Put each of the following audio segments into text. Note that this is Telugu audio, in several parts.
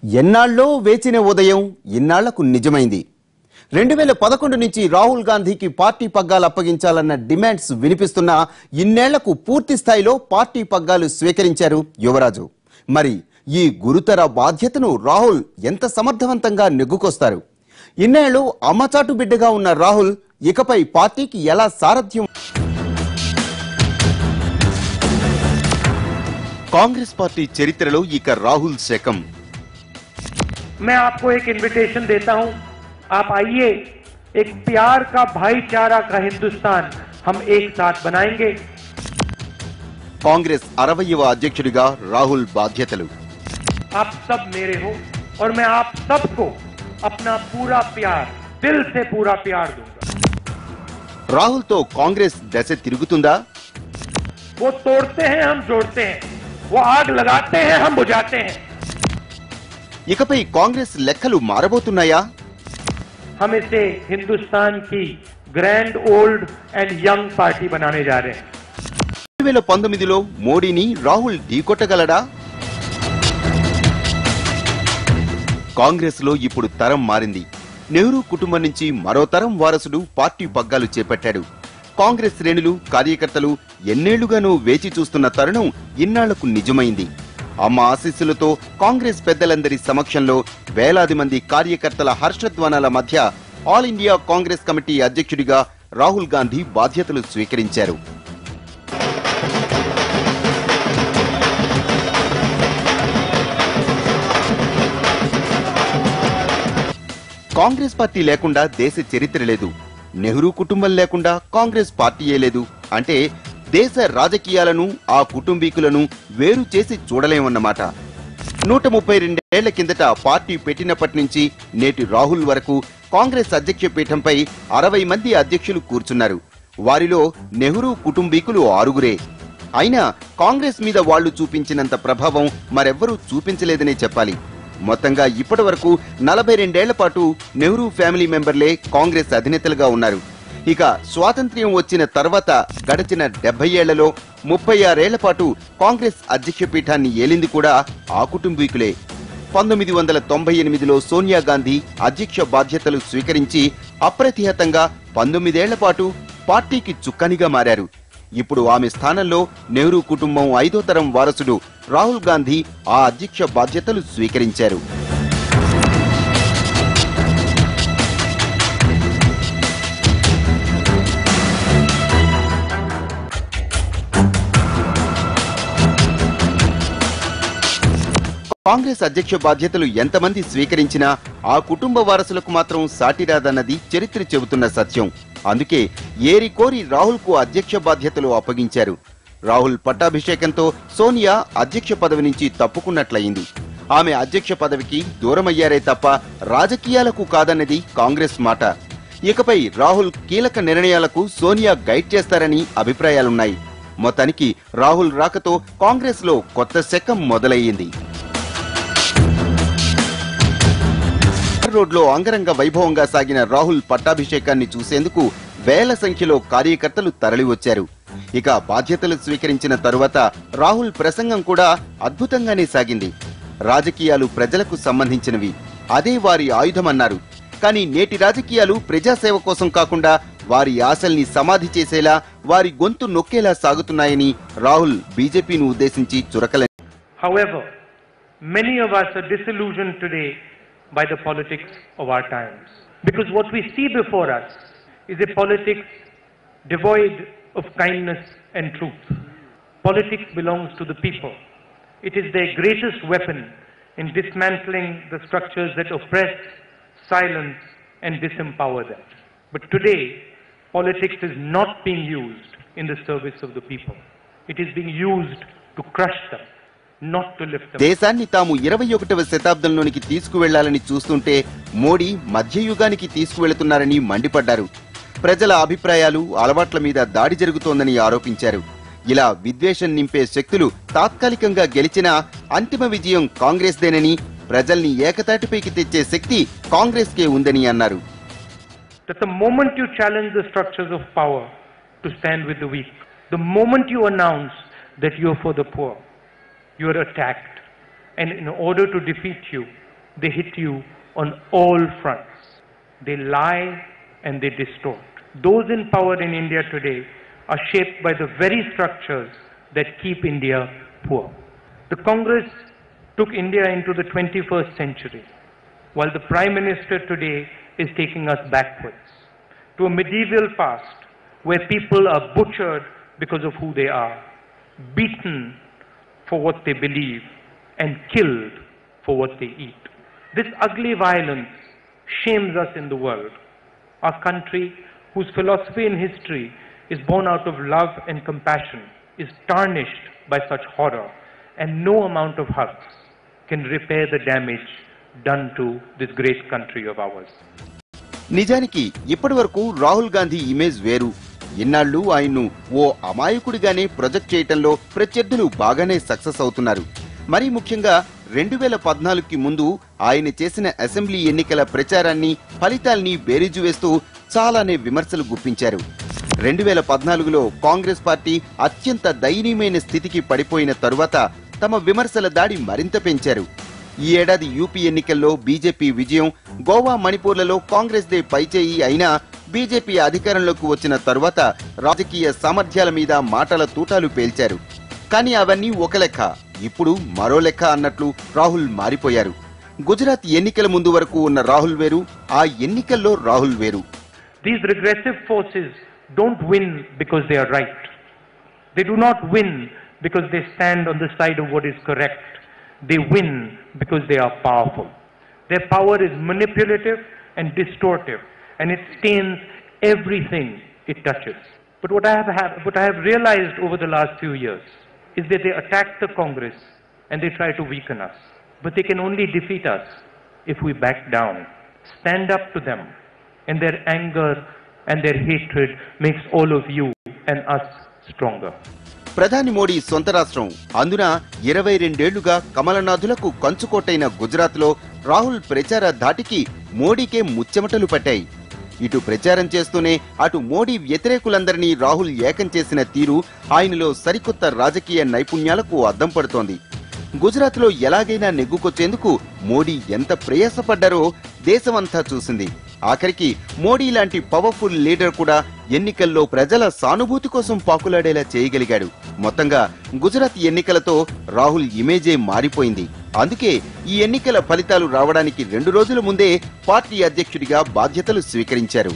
ఎన్నాళ్ళో వేచిన ఉదయం ఇన్నాళ్లకు నిజమైంది రెండు వేల పదకొండు నుంచి రాహుల్ గాంధీకి పార్టీ పగ్గాలు అప్పగించాలన్న డిమాండ్స్ వినిపిస్తున్నా ఇన్నేళ్లకు పూర్తి స్థాయిలో పార్టీ పగ్గాలు స్వీకరించారు యువరాజు మరి ఈ గురుతర బాధ్యతను రాహుల్ ఎంత సమర్థవంతంగా నెగ్గుకొస్తారు ఇన్నేళ్లు అమ్మచాటు బిడ్డగా ఉన్న రాహుల్ ఇకపై పార్టీకి ఎలా సారథ్యం కాంగ్రెస్ పార్టీ చరిత్రలో ఇక రాహుల్ శకం मैं आपको एक इनविटेशन देता हूं आप आइए एक प्यार का भाईचारा का हिंदुस्तान हम एक साथ बनाएंगे కాంగ్రెస్ అరవయవ అధ్యక్షుడిగా రాహుల్ బాధ్యతలు आप सब मेरे हो और मैं आप सबको अपना पूरा प्यार दिल से पूरा प्यार दूंगा రాహుల్తో కాంగ్రెస్ దశ తిరుగుతుందా वो तोड़ते हैं हम जोड़ते हैं वो आग लगाते हैं हम बुझाते हैं ఇకపై కాంగ్రెస్ లెక్కలు మారబోతున్నాయా हम इसे हिंदुस्तान की grand old and young party बनाने जा रहे हैं రెండు వేల పంతొమ్మిదిలో మోడీని రాహుల్ ఢీకొట్టగలడా కాంగ్రెస్ లో ఇప్పుడు తరం మారింది నెహ్రూ కుటుంబం నుంచి మరో తరం వారసుడు పార్టీ పగ్గాలు చేపట్టాడు కాంగ్రెస్ శ్రేణులు కార్యకర్తలు ఎన్నేళ్లుగానూ వేచి చూస్తున్న తరుణం ఇన్నాళ్లకు నిజమైంది అమ్మ ఆశీస్సులతో కాంగ్రెస్ పెద్దలందరి సమక్షంలో వేలాది మంది కార్యకర్తల హర్షధ్వానాల మధ్య ఆల్ ఇండియా కాంగ్రెస్ కమిటీ అధ్యక్షుడిగా రాహుల్ గాంధీ బాధ్యతలు స్వీకరించారు కాంగ్రెస్ పార్టీ లేకుండా దేశ చరిత్ర లేదు నెహ్రూ కుటుంబం లేకుండా కాంగ్రెస్ పార్టీయే లేదు అంటే దేశ రాజకీయాలను ఆ కుటుంబీకులను వేరు చేసి చూడలేమన్నమాట నూట ముప్పై రెండేళ్ల కిందట పార్టీ పెట్టినప్పటి నుంచి నేటి రాహుల్ వరకు కాంగ్రెస్ అధ్యక్ష పీఠంపై అరవై మంది అధ్యక్షులు కూర్చున్నారు వారిలో నెహ్రూ కుటుంబీకులు ఆరుగురే అయినా కాంగ్రెస్ మీద వాళ్లు చూపించినంత ప్రభావం మరెవ్వరూ చూపించలేదనే చెప్పాలి మొత్తంగా ఇప్పటి వరకు నలభై రెండేళ్ల పాటు నెహ్రూ ఫ్యామిలీ మెంబర్లే కాంగ్రెస్ అధినేతలుగా ఉన్నారు ఇక స్వాతంత్ర్యం వచ్చిన తర్వాత గడిచిన డెబ్బై ఏళ్లలో ముప్పై ఆరేళ్ల పాటు కాంగ్రెస్ అధ్యక్ష పీఠాన్ని ఏలింది కూడా ఆ కుటుంబీకులే పంతొమ్మిది వందల తొంభై ఎనిమిదిలో సోనియా గాంధీ అధ్యక్ష బాధ్యతలు స్వీకరించి అప్రతిహతంగా పంతొమ్మిదేళ్ల పాటు పార్టీకి చుక్కనిగా మారారు ఇప్పుడు ఆమె స్థానంలో నెహ్రూ కుటుంబం ఐదో తరం వారసుడు రాహుల్ గాంధీ ఆ అధ్యక్ష బాధ్యతలు స్వీకరించారు కాంగ్రెస్ అధ్యక్ష బాధ్యతలు ఎంతమంది స్వీకరించినా ఆ కుటుంబ వారసులకు మాత్రం సాటిరాదన్నది చరిత్ర చెబుతున్న సత్యం అందుకే ఏరి కోరి రాహుల్ కు అధ్యక్ష బాధ్యతలు అప్పగించారు రాహుల్ పట్టాభిషేకంతో సోనియా అధ్యక్ష పదవి నుంచి తప్పుకున్నట్లయింది ఆమె అధ్యక్ష పదవికి దూరమయ్యారే తప్ప రాజకీయాలకు కాదన్నది కాంగ్రెస్ మాట ఇకపై రాహుల్ కీలక నిర్ణయాలకు సోనియా గైడ్ చేస్తారని అభిప్రాయాలున్నాయి మొత్తానికి రాహుల్ రాకతో కాంగ్రెస్ లో కొత్త శకం మొదలయ్యింది రోడ్లో అంగరంగ వైభవంగా సాగిన రాహుల్ పట్టాభిషేకాన్ని చూసేందుకు వేల సంఖ్యలో కార్యకర్తలు తరలివచ్చారు ఇక బాధ్యతలు స్వీకరించిన తరువాత రాహుల్ ప్రసంగం కూడా అద్భుతంగానే సాగింది రాజకీయాలు ప్రజలకు సంబంధించినవి అదే వారి ఆయుధమన్నారు కానీ నేటి రాజకీయాలు ప్రజాసేవ కోసం కాకుండా వారి ఆశల్ని సమాధి చేసేలా వారి గొంతు నొక్కేలా సాగుతున్నాయని రాహుల్ బీజేపీని ఉద్దేశించి చురకల However, many of us are disillusioned today by the politics of our times. Because what we see before us is a politics devoid of kindness and truth. Politics belongs to the people. It is their greatest weapon in dismantling the structures that oppress, silence, and disempower them. But today, politics is not being used in the service of the people. It is being used to crush them, not to lift them. దేశాన్ని తాము ఇరవై ఒకటవ శతాబ్దంలోనికి తీసుకువెళ్లాలని చూస్తుంటే మోడీ మధ్యయుగానికి తీసుకువెళుతున్నారని మండిపడ్డారు ప్రజల అభిప్రాయాలు అలవాట్ల మీద దాడి జరుగుతోందని ఆరోపించారు ఇలా విద్వేషం నింపే శక్తులు తాత్కాలికంగా గెలిచినా అంతిమ విజయం కాంగ్రెస్దేనని ప్రజల్ని ఏకతాటిపైకి తెచ్చే శక్తి కాంగ్రెస్కే ఉందని అన్నారు that the moment you challenge the structures of power to stand with the weak, the moment you announce that you're for the poor, you are attacked. And in order to defeat you, they hit you on all fronts. They lie and they distort. Those in power in India today are shaped by the very structures that keep India poor. The Congress took India into the 21st century, while the Prime Minister today is taking us backwards to a medieval past where people are butchered because of who they are, beaten for what they believe, and killed for what they eat. This ugly violence shames us in the world. Our country, whose philosophy and history is born out of love and compassion, is tarnished by such horror, and no amount of hugs can repair the damage done to this great country of ours. నిజానికి ఇప్పటి వరకు రాహుల్ గాంధీ ఇమేజ్ వేరు ఇన్నాళ్లు ఆయన్ను ఓ అమాయకుడిగానే ప్రొజెక్ట్ చేయటంలో ప్రత్యర్థులు బాగానే సక్సెస్ అవుతున్నారు మరీ ముఖ్యంగా రెండు వేల పద్నాలుగుకి ముందు ఆయన చేసిన అసెంబ్లీ ఎన్నికల ప్రచారాన్ని ఫలితాల్ని బేరీజు వేస్తూ చాలానే విమర్శలు గుప్పించారు రెండు వేల పద్నాలుగులో కాంగ్రెస్ పార్టీ అత్యంత దయనీయమైన స్థితికి పడిపోయిన తరువాత తమ విమర్శల దాడి మరింత పెంచారు ఈ ఏడాది యూపీ ఎన్నికల్లో బీజేపీ విజయం గోవా మణిపూర్లలో కాంగ్రెస్ దే పైచేయి అయినా బీజేపీ అధికారంలోకి వచ్చిన తరువాత రాజకీయ సామర్థ్యాల మీద మాటల తూటాలు పేల్చారు కానీ అవన్నీ ఒక లెక్క ఇప్పుడు మరో లెక్క అన్నట్లు రాహుల్ మారిపోయారు గుజరాత్ ఎన్నికల ముందు వరకు ఉన్న రాహుల్ వేరు ఆ ఎన్నికల్లో రాహుల్ వేరు These regressive forces don't win because they are right. They do not win because they stand on the side of what is correct. They win because they are powerful. Their power is manipulative and distortive, and it stains everything it touches. But what I have, have what I have realized over the last few years is that they attack the Congress and they try to weaken us. But they can only defeat us if we back down, stand up to them, and their anger and their hatred makes all of you and us stronger. ప్రధాని మోడీ సొంత రాష్ట్రం అందున ఇరవై రెండేళ్లుగా కమలనాథులకు కంచుకోటైన గుజరాత్లో రాహుల్ ప్రచార ధాటికి మోడీకే ముచ్చెమటలు పట్టాయి ఇటు ప్రచారం చేస్తూనే అటు మోడీ వ్యతిరేకులందరినీ రాహుల్ ఏకం చేసిన తీరు ఆయనలో సరికొత్త రాజకీయ నైపుణ్యాలకు అద్దం పడుతోంది గుజరాత్లో ఎలాగైనా నెగ్గుకొచ్చేందుకు మోడీ ఎంత ప్రయాసపడ్డారో దేశమంతా చూసింది ఆఖరికి మోడీ లాంటి పవర్ఫుల్ లీడర్ కూడా ఎన్నికల్లో ప్రజల సానుభూతి కోసం పాకులాడేలా చేయగలిగాడు మొత్తంగా గుజరాత్ ఎన్నికలతో రాహుల్ ఇమేజే మారిపోయింది అందుకే ఈ ఎన్నికల ఫలితాలు రావడానికి రెండు రోజుల ముందే పార్టీ అధ్యక్షుడిగా బాధ్యతలు స్వీకరించారు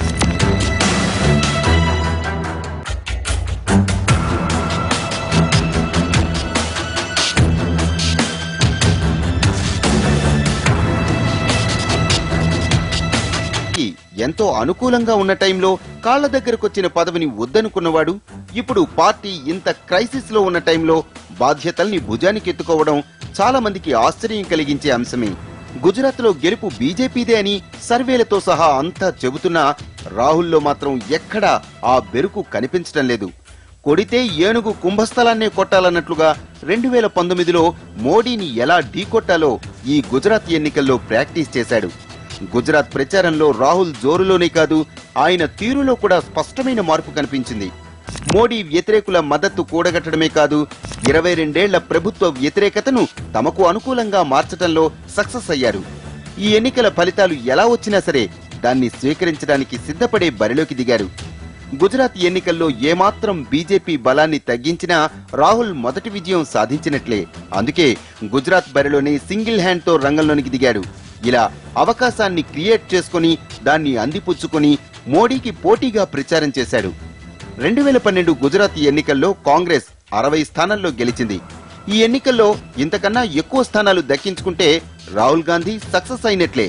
కి ఎంతో అనుకూలంగా ఉన్న టైంలో కాళ్ల దగ్గరకొచ్చిన పదవిని వద్దనుకున్నవాడు ఇప్పుడు పార్టీ ఇంత క్రైసిస్ లో ఉన్న టైంలో బాధ్యతల్ని భుజానికి ఎత్తుకోవడం చాలా మందికి ఆశ్చర్యం కలిగించే అంశమే గుజరాత్ లో గెలుపు బీజేపీదే అని సర్వేలతో సహా అంతా చెబుతున్నా రాహుల్లో మాత్రం ఎక్కడా ఆ బెరుకు కనిపించడం లేదు కొడితే ఏనుగు కుంభస్థలాన్నే కొట్టాలన్నట్లుగా రెండు వేల పంతొమ్మిదిలో మోడీని ఎలా ఢీకొట్టాలో ఈ గుజరాత్ ఎన్నికల్లో ప్రాక్టీస్ చేశాడు గుజరాత్ ప్రచారంలో రాహుల్ జోరులోనే కాదు ఆయన తీరులో కూడా స్పష్టమైన మార్పు కనిపించింది మోడీ వ్యతిరేకుల మద్దతు కూడగట్టడమే కాదు ఇరవై రెండేళ్ల ప్రభుత్వ వ్యతిరేకతను తమకు అనుకూలంగా మార్చటంలో సక్సెస్ అయ్యారు ఈ ఎన్నికల ఫలితాలు ఎలా వచ్చినా సరే దాన్ని స్వీకరించడానికి సిద్ధపడే బరిలోకి దిగారు గుజరాత్ ఎన్నికల్లో ఏమాత్రం బీజేపీ బలాన్ని తగ్గించినా రాహుల్ మొదటి విజయం సాధించినట్లే అందుకే గుజరాత్ బరిలోనే సింగిల్ హ్యాండ్ తో రంగంలోనికి దిగాడు ఇలా అవకాశాన్ని క్రియేట్ చేసుకుని దాన్ని అందిపుచ్చుకొని మోడీకి పోటీగా ప్రచారం చేశాడు రెండు వేల పన్నెండు గుజరాత్ ఎన్నికల్లో కాంగ్రెస్ అరవై స్థానాల్లో గెలిచింది ఈ ఎన్నికల్లో ఇంతకన్నా ఎక్కువ స్థానాలు దక్కించుకుంటే రాహుల్ గాంధీ సక్సెస్ అయినట్లే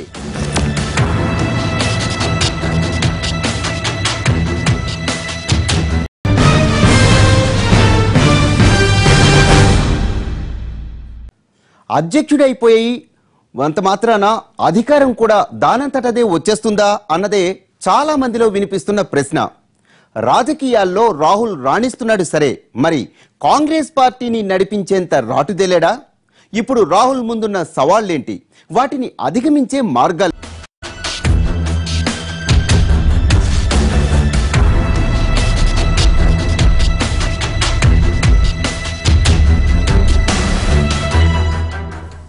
అధ్యక్షుడైపోయి అంత మాత్రాన అధికారం కూడా దానంతటదే వచ్చేస్తుందా అన్నదే చాలా మందిలో వినిపిస్తున్న ప్రశ్న రాజకీయాల్లో రాహుల్ రాణిస్తున్నాడు సరే మరి కాంగ్రెస్ పార్టీని నడిపించేంత రాటుదేలేడా ఇప్పుడు రాహుల్ ముందున్న సవాళ్లేంటి వాటిని అధిగమించే మార్గాలు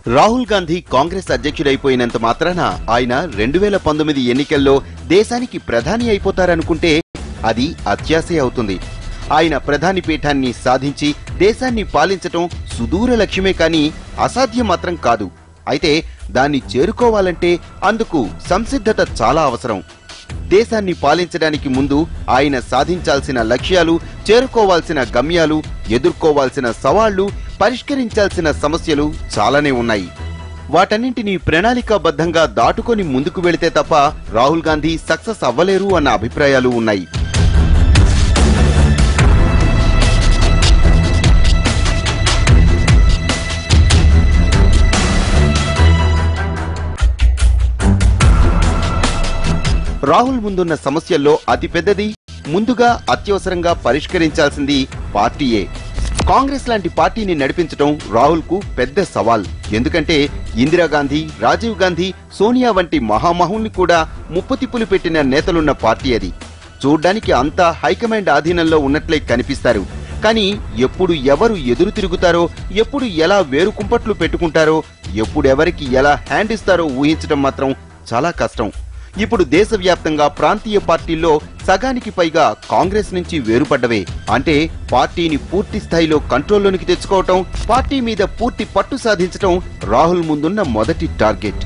రాహుల్ గాంధీ కాంగ్రెస్ అధ్యక్షుడైపోయినంత మాత్రాన ఆయన రెండు వేల పంతొమ్మిది ఎన్నికల్లో దేశానికి ప్రధాని అయిపోతారనుకుంటే అది అత్యాశే అవుతుంది ఆయన ప్రధాని పీఠాన్ని సాధించి దేశాన్ని పాలించటం సుదూర లక్ష్యమే కాని అసాధ్యం మాత్రం కాదు అయితే దాన్ని చేరుకోవాలంటే అందుకు సంసిద్ధత చాలా అవసరం దేశాన్ని పాలించడానికి ముందు ఆయన సాధించాల్సిన లక్ష్యాలు చేరుకోవాల్సిన గమ్యాలు ఎదుర్కోవాల్సిన సవాళ్లు పరిష్కరించాల్సిన సమస్యలు చాలానే ఉన్నాయి వాటన్నింటినీ ప్రణాళికాబద్ధంగా దాటుకొని ముందుకు వెళితే తప్ప రాహుల్ గాంధీ సక్సెస్ అవ్వలేరు అన్న అభిప్రాయాలు ఉన్నాయి రాహుల్ ముందున్న సమస్యల్లో అతిపెద్దది ముందుగా అత్యవసరంగా పరిష్కరించాల్సింది పార్టీయే కాంగ్రెస్ లాంటి పార్టీని నడిపించడం రాహుల్ కు పెద్ద సవాల్ ఎందుకంటే ఇందిరాగాంధీ రాజీవ్ గాంధీ సోనియా వంటి మహామహుల్ని కూడా ముప్పతిప్పులు పెట్టిన నేతలున్న పార్టీ అది చూడ్డానికి అంతా హైకమాండ్ ఆధీనంలో ఉన్నట్లే కనిపిస్తారు కానీ ఎప్పుడు ఎవరు ఎదురు తిరుగుతారో ఎప్పుడు ఎలా వేరు కుంపట్లు పెట్టుకుంటారో ఎప్పుడు ఎవరికి ఎలా హ్యాండ్ ఇస్తారో ఊహించడం మాత్రం చాలా కష్టం ఇప్పుడు దేశవ్యాప్తంగా ప్రాంతీయ పార్టీల్లో సగానికి పైగా కాంగ్రెస్ నుంచి వేరుపడ్డవే అంటే పార్టీని పూర్తి స్థాయిలో కంట్రోల్లోనికి తెచ్చుకోవటం పార్టీ మీద పూర్తి పట్టు సాధించటం రాహుల్ ముందున్న మొదటి టార్గెట్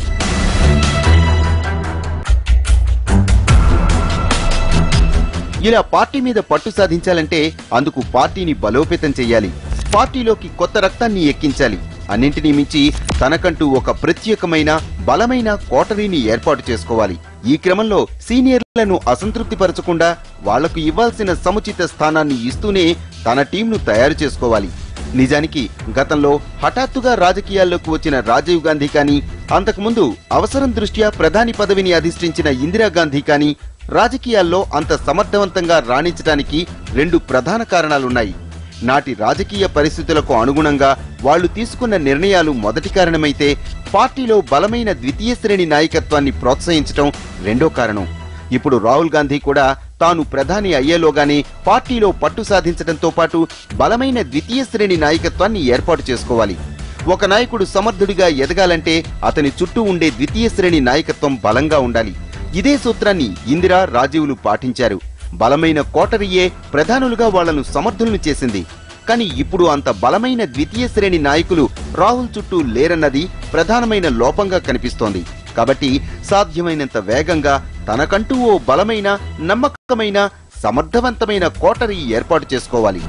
ఇలా పార్టీ మీద పట్టు సాధించాలంటే అందుకు పార్టీని బలోపేతం చేయాలి పార్టీలోకి కొత్త రక్తాన్ని ఎక్కించాలి అన్నింటినీ మించి తనకంటూ ఒక ప్రత్యేకమైన బలమైన కోటరీని ఏర్పాటు చేసుకోవాలి ఈ క్రమంలో సీనియర్లను అసంతృప్తిపరచకుండా వాళ్లకు ఇవ్వాల్సిన సముచిత స్థానాన్ని ఇస్తూనే తన టీంను తయారు చేసుకోవాలి నిజానికి గతంలో హఠాత్తుగా రాజకీయాల్లోకి వచ్చిన రాజీవ్ గాంధీ కానీ అంతకుముందు అవసరం దృష్ట్యా ప్రధాని పదవిని అధిష్ఠించిన ఇందిరాగాంధీ కానీ రాజకీయాల్లో అంత సమర్థవంతంగా రాణించడానికి రెండు ప్రధాన కారణాలున్నాయి నాటి రాజకీయ పరిస్థితులకు అనుగుణంగా వాళ్లు తీసుకున్న నిర్ణయాలు మొదటి కారణమైతే పార్టీలో బలమైన ద్వితీయ శ్రేణి నాయకత్వాన్ని ప్రోత్సహించటం రెండో కారణం ఇప్పుడు రాహుల్ గాంధీ కూడా తాను ప్రధాని అయ్యేలోగానే పార్టీలో పట్టు సాధించడంతో పాటు బలమైన ద్వితీయ శ్రేణి నాయకత్వాన్ని ఏర్పాటు చేసుకోవాలి ఒక నాయకుడు సమర్థుడిగా ఎదగాలంటే అతని చుట్టూ ఉండే ద్వితీయ శ్రేణి నాయకత్వం బలంగా ఉండాలి ఇదే సూత్రాన్ని ఇందిరా రాజీవులు పాటించారు బలమైన కోటరీయే ప్రధానులుగా వాళ్లను సమర్థులను చేసింది కానీ ఇప్పుడు అంత బలమైన ద్వితీయ శ్రేణి నాయకులు రాహుల్ చుట్టూ లేరన్నది ప్రధానమైన లోపంగా కనిపిస్తోంది కాబట్టి సాధ్యమైనంత వేగంగా తనకంటూ ఓ బలమైన నమ్మకమైన సమర్థవంతమైన కోటరీ ఏర్పాటు చేసుకోవాలి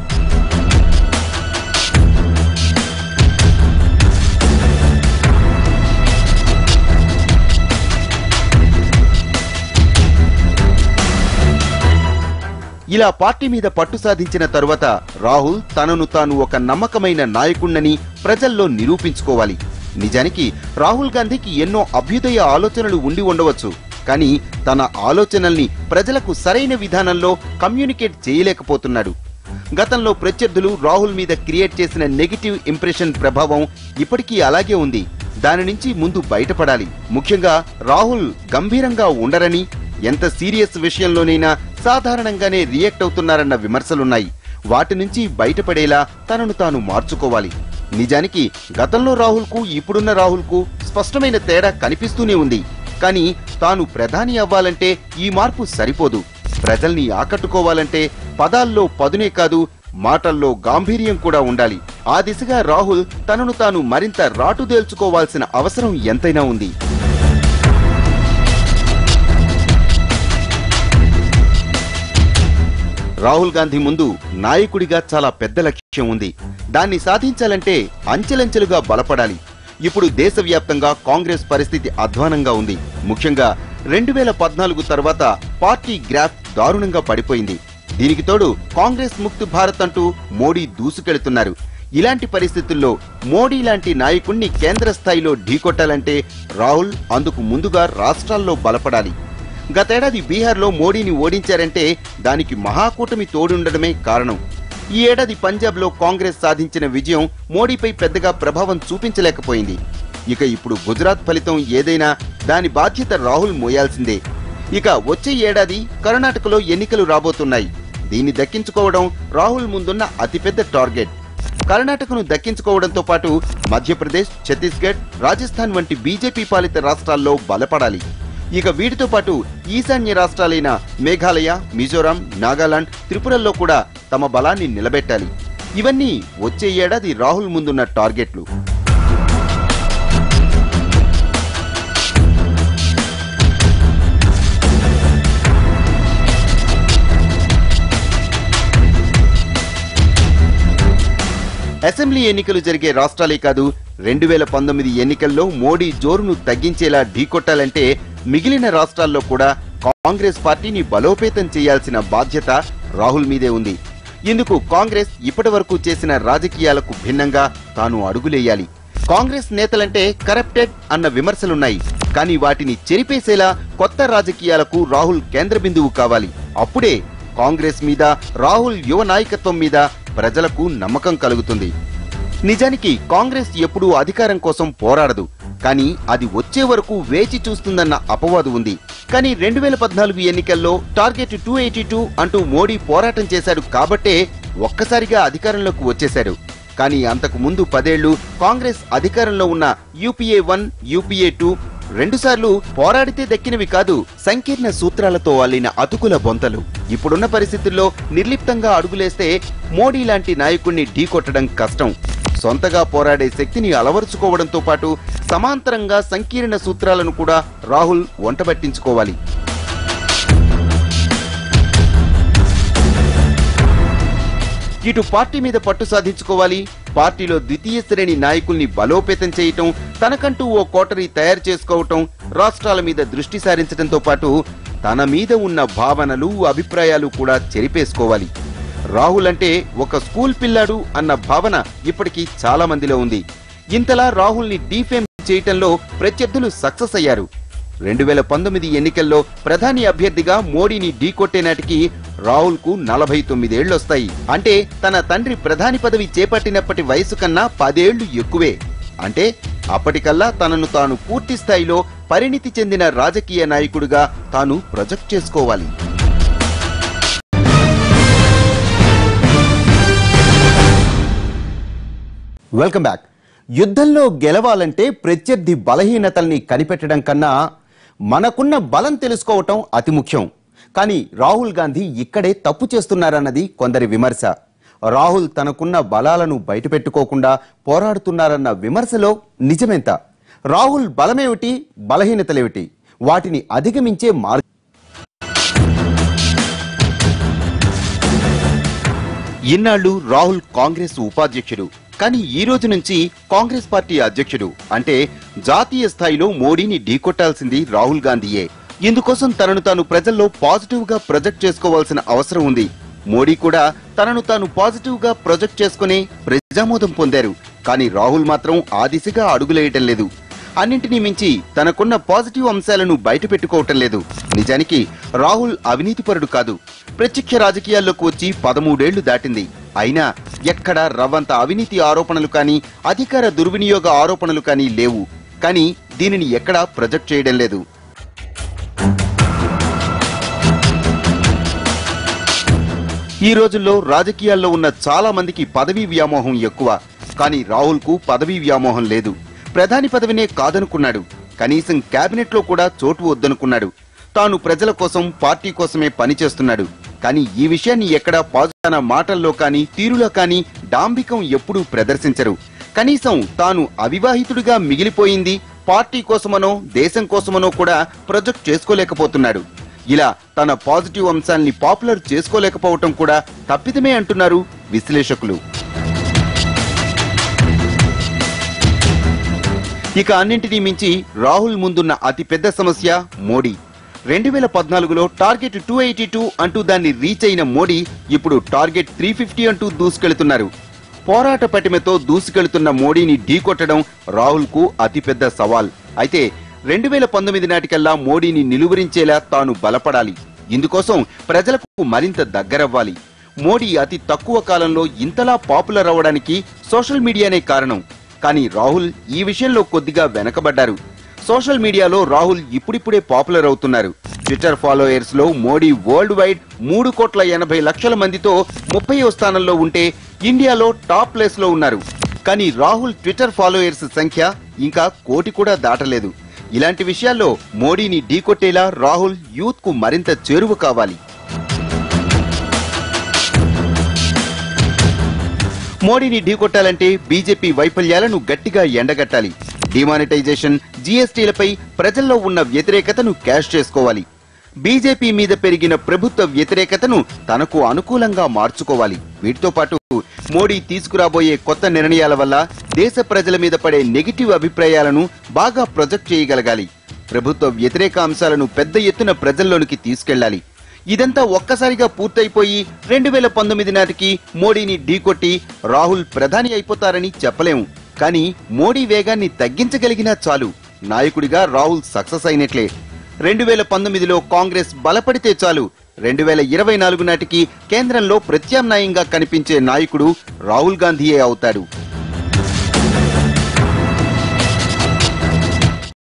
ఇలా పార్టీ మీద పట్టు సాధించిన తరువాత రాహుల్ తనను తాను ఒక నమ్మకమైన నాయకుణ్ణని ప్రజల్లో నిరూపించుకోవాలి నిజానికి రాహుల్ గాంధీకి ఎన్నో అభ్యుదయ ఆలోచనలు ఉండి ఉండవచ్చు కానీ తన ఆలోచనల్ని ప్రజలకు సరైన విధానంలో కమ్యూనికేట్ చేయలేకపోతున్నాడు గతంలో ప్రత్యర్థులు రాహుల్ మీద క్రియేట్ చేసిన నెగిటివ్ ఇంప్రెషన్ ప్రభావం ఇప్పటికీ అలాగే ఉంది దాని నుంచి ముందు బయటపడాలి ముఖ్యంగా రాహుల్ గంభీరంగా ఉండరని ఎంత సీరియస్ విషయంలోనైనా సాధారణంగానే రియాక్ట్ అవుతున్నారన్న విమర్శలున్నాయి వాటి నుంచి బయటపడేలా తనను తాను మార్చుకోవాలి నిజానికి గతంలో రాహుల్కు ఇప్పుడున్న రాహుల్కు స్పష్టమైన తేడా కనిపిస్తూనే ఉంది కానీ తాను ప్రధాని అవ్వాలంటే ఈ మార్పు సరిపోదు ప్రజల్ని ఆకట్టుకోవాలంటే పదాల్లో పదునే కాదు మాటల్లో గాంభీర్యం కూడా ఉండాలి ఆ దిశగా రాహుల్ తనను తాను మరింత రాటుదేల్చుకోవాల్సిన అవసరం ఎంతైనా ఉంది రాహుల్ గాంధీ ముందు నాయకుడిగా చాలా పెద్ద లక్ష్యం ఉంది దాన్ని సాధించాలంటే అంచెలంచెలుగా బలపడాలి ఇప్పుడు దేశవ్యాప్తంగా కాంగ్రెస్ పరిస్థితి అధ్వానంగా ఉంది ముఖ్యంగా రెండు వేల పద్నాలుగు తర్వాత పార్టీ గ్రాఫ్ దారుణంగా పడిపోయింది దీనికి తోడు కాంగ్రెస్ ముక్తి భారత్ అంటూ మోడీ దూసుకెళ్తున్నారు ఇలాంటి పరిస్థితుల్లో మోడీ లాంటి నాయకుణ్ణి కేంద్ర స్థాయిలో ఢీకొట్టాలంటే రాహుల్ అందుకు ముందుగా రాష్ట్రాల్లో బలపడాలి గతేడాది బీహార్లో మోడీని ఓడించారంటే దానికి మహాకూటమి తోడుండడమే కారణం ఈ ఏడాది పంజాబ్లో కాంగ్రెస్ సాధించిన విజయం మోడీపై పెద్దగా ప్రభావం చూపించలేకపోయింది ఇక ఇప్పుడు గుజరాత్ ఫలితం ఏదైనా దాని బాధ్యత రాహుల్ మోయాల్సిందే ఇక వచ్చే ఏడాది కర్ణాటకలో ఎన్నికలు రాబోతున్నాయి దీన్ని దక్కించుకోవడం రాహుల్ ముందున్న అతిపెద్ద టార్గెట్ కర్ణాటకను దక్కించుకోవడంతో పాటు మధ్యప్రదేశ్ ఛత్తీస్గఢ్ రాజస్థాన్ వంటి బీజేపీ పాలిత రాష్ట్రాల్లో బలపడాలి ఇక వీటితో పాటు ఈశాన్య రాష్ట్రాలైన మేఘాలయ మిజోరాం నాగాలాండ్ త్రిపురల్లో కూడా తమ బలాన్ని నిలబెట్టాలి ఇవన్నీ వచ్చే ఏడాది రాహుల్ ముందున్న టార్గెట్లు అసెంబ్లీ ఎన్నికలు జరిగే రాష్ట్రాలే కాదు రెండు వేల పంతొమ్మిది ఎన్నికల్లో మోడీ జోరును తగ్గించేలా ఢీకొట్టాలంటే మిగిలిన రాష్ట్రాల్లో కూడా కాంగ్రెస్ పార్టీని బలోపేతం చేయాల్సిన బాధ్యత రాహుల్ మీదే ఉంది ఇందుకు కాంగ్రెస్ ఇప్పటి వరకు చేసిన రాజకీయాలకు భిన్నంగా తాను అడుగులేయాలి కాంగ్రెస్ నేతలంటే కరప్టెడ్ అన్న విమర్శలున్నాయి కానీ వాటిని చెరిపేసేలా కొత్త రాజకీయాలకు రాహుల్ కేంద్ర బిందువు కావాలి అప్పుడే కాంగ్రెస్ మీద రాహుల్ యువ నాయకత్వం మీద ప్రజలకు నమ్మకం కలుగుతుంది నిజానికి కాంగ్రెస్ ఎప్పుడూ అధికారం కోసం పోరాడదు కానీ అది వచ్చే వరకు వేచి చూస్తుందన్న అపవాదు ఉంది కానీ రెండు వేల పద్నాలుగు ఎన్నికల్లో టార్గెట్ టూ ఎయిటీ టూ అంటూ మోడీ పోరాటం చేశాడు కాబట్టే ఒక్కసారిగా అధికారంలోకి వచ్చేశాడు కానీ అంతకు ముందు పదేళ్లు కాంగ్రెస్ అధికారంలో ఉన్న యూపీఏ వన్ యూపీఏ టూ రెండుసార్లు పోరాడితే దక్కినవి కాదు సంకీర్ణ సూత్రాలతో అల్లిన అతుకుల బొంతలు ఇప్పుడున్న పరిస్థితుల్లో నిర్లిప్తంగా అడుగులేస్తే మోడీ లాంటి నాయకుణ్ణి ఢీకొట్టడం కష్టం సొంతగా పోరాడే శక్తిని అలవరుచుకోవడంతో పాటు సమాంతరంగా సంకీర్ణ సూత్రాలను కూడా రాహుల్ వంటబట్టించుకోవాలి ఇటు పార్టీ మీద పట్టు సాధించుకోవాలి పార్టీలో ద్వితీయ శ్రేణి నాయకుల్ని బలోపేతం చేయటం తనకంటూ ఓ కోటరీ తయారు చేసుకోవటం రాష్ట్రాల మీద దృష్టి సారించడంతో పాటు తన మీద ఉన్న భావనలు అభిప్రాయాలు కూడా చెరిపేసుకోవాలి రాహుల్ అంటే ఒక స్కూల్ పిల్లాడు అన్న భావన ఇప్పటికీ చాలా మందిలో ఉంది ఇంతలా రాహుల్ని డీఫేమ్ చేయటంలో ప్రత్యర్థులు సక్సెస్ అయ్యారు రెండు వేల పంతొమ్మిది ఎన్నికల్లో ప్రధాని అభ్యర్థిగా మోడీని ఢీకొట్టే నాటికి రాహుల్ కు నలభై తొమ్మిదేళ్లొస్తాయి అంటే తన తండ్రి ప్రధాని పదవి చేపట్టినప్పటి వయసు కన్నా పదేళ్లు ఎక్కువే అంటే అప్పటికల్లా తనను తాను పూర్తి స్థాయిలో పరిణితి చెందిన రాజకీయ నాయకుడిగా తాను ప్రొజెక్ట్ చేసుకోవాలి వెల్కమ్ బ్యాక్ యుద్ధంలో గెలవాలంటే ప్రత్యర్థి బలహీనతల్ని కనిపెట్టడం కన్నా మనకున్న బలం తెలుసుకోవటం అతి ముఖ్యం కానీ రాహుల్ గాంధీ ఇక్కడే తప్పు చేస్తున్నారన్నది కొందరి విమర్శ రాహుల్ తనకున్న బలాలను బయటపెట్టుకోకుండా పోరాడుతున్నారన్న విమర్శలో నిజమెంత రాహుల్ బలమేమిటి బలహీనతలేమిటి వాటిని అధిగమించే మార్గం ఇన్నాళ్లు రాహుల్ కాంగ్రెస్ ఉపాధ్యక్షుడు కానీ ఈ రోజు నుంచి కాంగ్రెస్ పార్టీ అధ్యక్షుడు అంటే జాతీయ స్థాయిలో మోడీని ఢీకొట్టాల్సింది రాహుల్ గాంధీయే ఇందుకోసం తనను తాను ప్రజల్లో పాజిటివ్ గా ప్రొజెక్ట్ చేసుకోవాల్సిన అవసరం ఉంది మోడీ కూడా తనను తాను పాజిటివ్ గా ప్రొజెక్ట్ చేసుకుని ప్రజామోదం పొందారు కానీ రాహుల్ మాత్రం ఆ దిశగా అడుగులేయటం లేదు అన్నింటినీ మించి తనకున్న పాజిటివ్ అంశాలను బయట పెట్టుకోవటం లేదు నిజానికి రాహుల్ అవినీతిపరుడు కాదు ప్రత్యక్ష రాజకీయాల్లోకి వచ్చి పదమూడేళ్లు దాటింది అయినా ఎక్కడా రవ్వంత అవినీతి ఆరోపణలు కానీ అధికార దుర్వినియోగ ఆరోపణలు కానీ లేవు కానీ దీనిని ఎక్కడా ప్రొజెక్ట్ చేయడం లేదు ఈ రోజుల్లో రాజకీయాల్లో ఉన్న చాలా మందికి పదవీ వ్యామోహం ఎక్కువ కానీ రాహుల్ కు పదవీ వ్యామోహం లేదు ప్రధాని పదవినే కాదనుకున్నాడు కనీసం కేబినెట్ లో కూడా చోటు వద్దనుకున్నాడు తాను ప్రజల కోసం పార్టీ కోసమే పనిచేస్తున్నాడు కానీ ఈ విషయాన్ని ఎక్కడా పాజాన మాటల్లో కానీ తీరులో కానీ డాంబికం ఎప్పుడూ ప్రదర్శించరు కనీసం తాను అవివాహితుడిగా మిగిలిపోయింది పార్టీ కోసమనో దేశం కోసమనో కూడా ప్రొజెక్ట్ చేసుకోలేకపోతున్నాడు ఇలా తన పాజిటివ్ అంశాల్ని పాపులర్ చేసుకోలేకపోవటం కూడా తప్పిదమే అంటున్నారు విశ్లేషకులు ఇక అన్నింటినీ మించి రాహుల్ ముందున్న అతి పెద్ద సమస్య మోడీ రెండు వేల పద్నాలుగులో టార్గెట్ టూ ఎయిటీ టూ అంటూ దాన్ని రీచ్ అయిన మోడీ ఇప్పుడు టార్గెట్ త్రీ ఫిఫ్టీ అంటూ దూసుకెళ్తున్నారు పోరాట పటిమతో దూసుకెళ్తున్న మోడీని ఢీకొట్టడం రాహుల్ కు అతిపెద్ద సవాల్ అయితే రెండు వేల పంతొమ్మిది నాటికల్లా మోడీని నిలువరించేలా తాను బలపడాలి ఇందుకోసం ప్రజలకు మరింత దగ్గరవ్వాలి మోడీ అతి తక్కువ కాలంలో ఇంతలా పాపులర్ అవ్వడానికి సోషల్ మీడియానే కారణం కానీ రాహుల్ ఈ విషయంలో కొద్దిగా వెనకబడ్డారు సోషల్ మీడియాలో రాహుల్ ఇప్పుడిప్పుడే పాపులర్ అవుతున్నారు ట్విట్టర్ ఫాలోయర్స్ లో మోడీ వరల్డ్ వైడ్ మూడు కోట్ల ఎనభై లక్షల మందితో ముప్పయో స్థానంలో ఉంటే ఇండియాలో టాప్ ప్లేస్ లో ఉన్నారు కానీ రాహుల్ ట్విట్టర్ ఫాలోయర్స్ సంఖ్య ఇంకా కోటి కూడా దాటలేదు ఇలాంటి విషయాల్లో మోడీని ఢీకొట్టేలా రాహుల్ యూత్ కు మరింత చేరువ కావాలి మోడీని ఢీకొట్టాలంటే బీజేపీ వైఫల్యాలను గట్టిగా ఎండగట్టాలి డిమానిటైజేషన్ జీఎస్టీలపై ప్రజల్లో ఉన్న వ్యతిరేకతను క్యాష్ చేసుకోవాలి బీజేపీ మీద పెరిగిన ప్రభుత్వ వ్యతిరేకతను తనకు అనుకూలంగా మార్చుకోవాలి వీటితో పాటు మోడీ తీసుకురాబోయే కొత్త నిర్ణయాల వల్ల దేశ ప్రజల మీద పడే నెగిటివ్ అభిప్రాయాలను బాగా ప్రొజెక్ట్ చేయగలగాలి ప్రభుత్వ వ్యతిరేక అంశాలను పెద్ద ఎత్తున ప్రజల్లోనికి తీసుకెళ్లాలి ఇదంతా ఒక్కసారిగా పూర్తయిపోయి రెండు వేల పంతొమ్మిది నాటికి మోడీని ఢీకొట్టి రాహుల్ ప్రధాని అయిపోతారని చెప్పలేము కానీ మోడీ వేగాన్ని తగ్గించగలిగినా చాలు నాయకుడిగా రాహుల్ సక్సెస్ అయినట్లే రెండు వేల పంతొమ్మిదిలో కాంగ్రెస్ బలపడితే చాలు రెండు వేల ఇరవై నాలుగు నాటికి కేంద్రంలో ప్రత్యామ్నాయంగా కనిపించే నాయకుడు రాహుల్ గాంధీయే అవుతాడు